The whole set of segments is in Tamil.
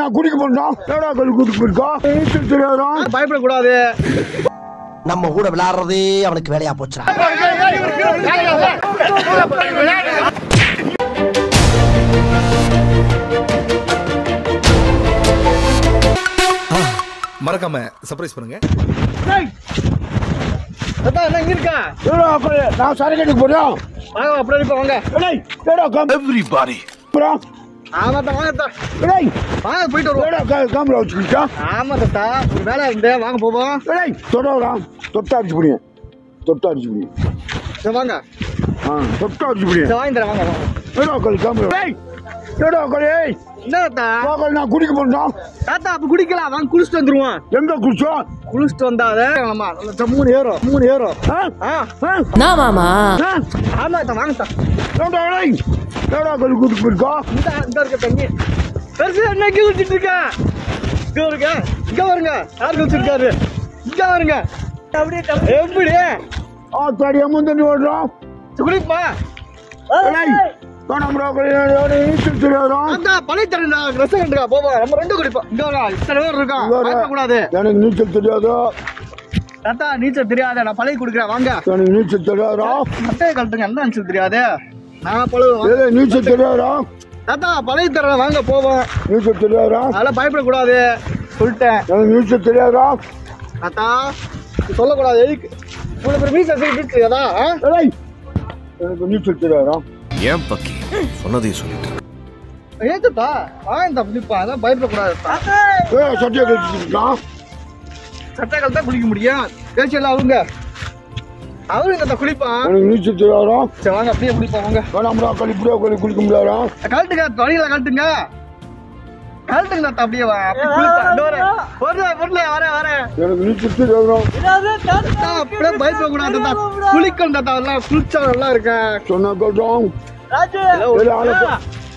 நான் குடிக்க போனோம் ஏடா கல் குடிக்க போயிருக்கோம் நீச்சல் தெரியாதா பயப்படக்கூடாது நம்ம கூட விளையாடுறதே அவனுக்கு வேலையா போச்சுடா மறக்காம சர்ப்ரைஸ் பண்ணுங்க தாத்தா என்ன இங்க இருக்கா ஏடா கல் நான் சரக்கடிக்கு போறோம் வாங்க அப்படியே இப்ப வாங்க ஏடா ஏடா கம் எவ்ரிபாடி போறோம் ஆமா தாத்தா வாங்க தாத்தா ஏடா வாங்க போயிட்டு வருவோம் ஏடா க- கேமரா வச்சுக்கிட்டா ஆமா தாத்தா ஒரு வேலை இருந்து வாங்க போவோம் ஏடா தொடரா தொட்டா அடிச்சு புடிங்க தொட்டா அடிச்சு புடிங்க சரி வாங்க ஆ தொட்டா அடிச்சு புடிங்க சரி வாங்கி தரேன் வாங்க வாங்க ஏடா கல் கேமரா ஏய் ஏடா கல் ஏய் என்ன தாத்தா கல் நான் குடிக்க போனோம் தாத்தா அப்ப குடிக்கலாம் வாங்க குளிச்சுட்டு வந்துருவோம் எங்க குடிச்சோம் குளிச்சுட்டு வந்தாத ஆமா நல்ல மூணு ஏறும் மூணு ஏறும் ஆ ஆ ஆ நான் மாமா ஆ ஆமா தாத்தா வாங்க தாத்தா ஏடா ஏய் ஏடா கல் குடிக்க போயிருக்கோம் இந்த இந்த இருக்க தண்ணி பெருசு என்ன இங்க குடிச்சிட்டு இருக்க இங்க இருக்க இங்க வருங்க யார் குடிச்சிருக்காரு இங்க வருங்க அப்படியே தப்பு. எப்படி ஆ தடி அம்மன் தண்ணி ஓடுறோம் குளிப்பா ஏய் வேணாம்டா கல் நீச்சல் தெரியாதா அந்த பழைய தண்ணி ரெஸ்டாரண்ட்டுக்கா போவோம் நம்ம ரெண்டும் குடிப்போம் இங்க வரா இத்தனை பேர் இருக்கோம் பயப்படக்கூடாது எனக்கு நீச்சல் தெரியாதா தாத்தா நீச்சல் தெரியாத நான் பழைய குடுக்குறேன் வாங்க எனக்கு நீச்சல் தெரியாதா மட்டையை கழட்டுங்க என்ன நீச்சல் தெரியாது நான் பழகுவேன் ஏய் நீச்சல் தெரியாதா தாத்தா பழைய தர வாங்க போவோம் நீச்சல் தெரியாதா அதெல்லாம் பயப்படக்கூடாது சொல்லிட்டேன் எனக்கு நீச்சல் தெரியாதா தாத்தா இது சொல்லக்கூடாது எதுக்கு இவ்வளவு பெரிய மீசை வச்சுக்கிட்டு தெரியாதா ஆ? ஏய் எனக்கு நீச்சல் தெரியாதா ஏன் பக்கி சொன்னதையும் சொல்லிட்டு ஏன் தாத்தா வாங்க தப்பிப்பா அதான் பயப்படக்கூடாது தாத்தா. ஏய் சட்டியை கழிச்சுட்டான் சட்டை கழட்டா குளிக்க முடியும் பேச்சல அவங்க அவரு இந்த குளிப்பான் எனக்கு நீச்சல் தெரியாதா சரி வாங்க அப்படியே குளிப்போம் வாங்க வேணாம்டா கழி இப்படியே கழி குளிக்க முடியாதா கழட்டுங்க தொழில கழட்டுங்க கழட்டுங்க தாத்தா அப்படியே வா அப்படி குளிப்பா இந்த வரேன் பொருள பொருள வரேன் வரேன் எனக்கு நீச்சல் தெரியாதா தாத்தா அப்படியே பயப்படக்கூடாது தாத்தா குளிக்கணும் தாத்தா எல்லாம் குளிச்சா நல்லா இருக்கேன் சொன்னா கட்டும் ஏய் ஆளை போ-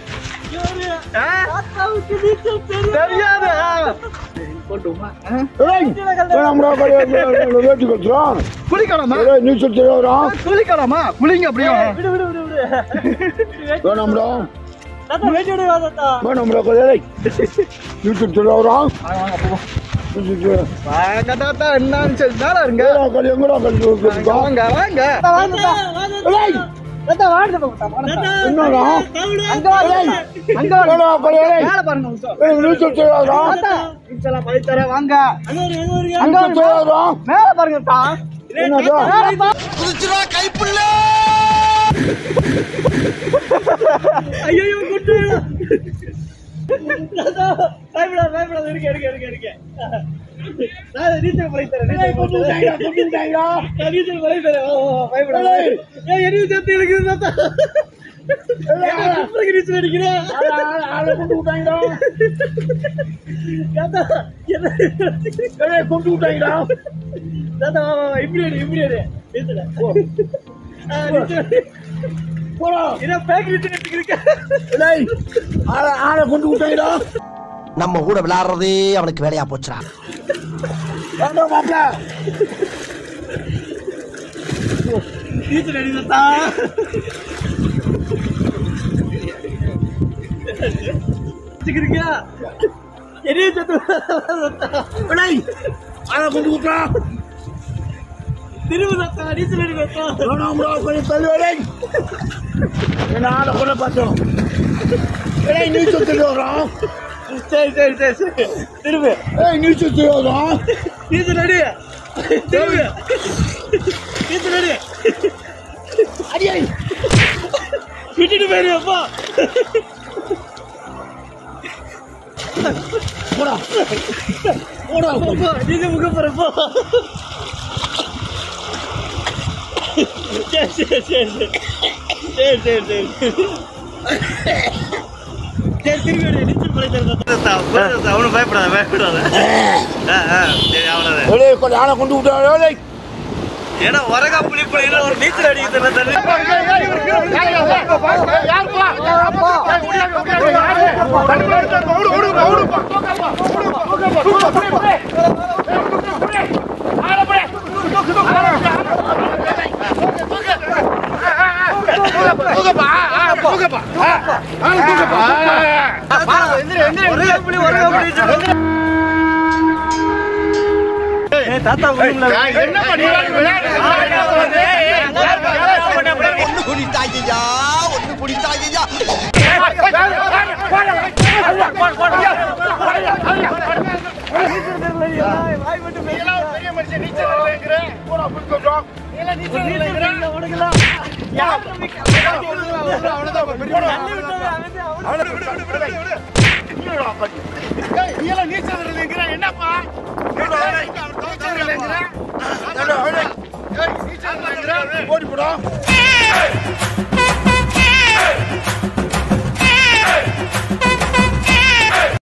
தெரியாது போட்டுமா ஏய் வேணாம்டா கழி வேட்டி கட்டுறான் குளிக்கலாமா ஏய் நீச்சல் தெரியாதா குளிக்கலாமா குளிங்க அப்படியே வேணாம்டா வேணாம்டா கழி ஏய் நீச்சல் தெரியாதா வாங்க போவோம் நீச்சல் தெரியாதா வாங்க தாத்தா என்னன்னு சொல்லி மேல இருங்க ஏடா கழி எங்கடா கழி கட்டுறான் வாங்க வாங்க ஏய் தாத்தா வாங்க தாத்தா என்னடா அங்க வாங்க அங்க வாங்க ஏடா கழி ஏய் மேல பாருங்க ஒரு நிமிஷம். எனக்கு நீச்சல் தெரியாதா தாத்தா நீச்சலாம் பழி தரேன் வாங்க அங்க நீச்சல் வாங்க தெரியாதா மேல பாருங்க தா என்னடா மேல பா குதிச்சுடா கைப்புள்ள ஐயோ குட்டு பயப்படாத பயப்படாத இருக்க இருக்க இருக்க இருக்க நான் நீச்சல் பழி தரேன் நீச்சல் பழி தரேன் நான் நீச்சல் பழி தரேன் ஓ, ஓ, பயப்படாத ஏய் என்ன சேர்த்து இருக்குது தாத்தா எப்படி நீச்சல் அடிக்கிறேன் தாத்தா என்ன கொண்டு விட்டாங்கடா தாத்தா வா, வா, வா, இப்படி அடி இப்படி அடி நீச்சல் ஆ, நீச்சல் அடி. போடா என்ன பேக் நீச்சல் அடிக்கிறீங்க டேய் ஆளை ஆளை கொண்டு விட்டாங்கடா நம்ம கூட விளையாடுறதே அவனுக்கு வேலையா போச்சுடா வேண்டாம் மாப்பிள நீச்சல் அடி தாத்தா வச்சுக்கிறீங்க என்னைய சத்து டேய் ஆளை கொண்டு விட்டா திரும்ப தாத்தா நீச்சல் அடி தாத்தா வேணாம்டா கொஞ்சம் தள்ளி வா, டேய் என்ன ஆளை கொண்டு பார்த்தோம் டேய் நீச்சல் தெரியாதா சரி சரி சரி சரி திரும்ப ஏய் நீச்சல் தெரியாதா நீச்சல் அடி திரும்ப நீச்சல் அடி அடியை விட்டுட்டு போயிரு அப்பா போடா போடா அப்பா நீங்க முக போறப்போ சரி சரி சரி சரி சரி சரி சரி சரி திரும்பி அடி, நீச்சல் பழி தரேன் அவனு பயப்படாத பயப்படாத ஆ, ஆ, சரி அவனது டேய் கொஞ்சம் ஆளை கொண்டு விட்டா டேய் ஏன்னா வரகா புளி புளின்னு ஒரு நீச்சல் அடிக்கிற தண்ணி வரகா புலி வரகா தாத்தா என்ன பண்ணி ஒண்ணு குடித்தாய்யா ஒண்ணு குடித்தாய்யா பெரிய மனுஷன் நீச்சல் இல்லைங்கிற போடா புடிச்சோம் நீச்சல் இல்லைங்கிற என்னப்பா நீச்சல் இல்லைங்கிற ஓடி போடும்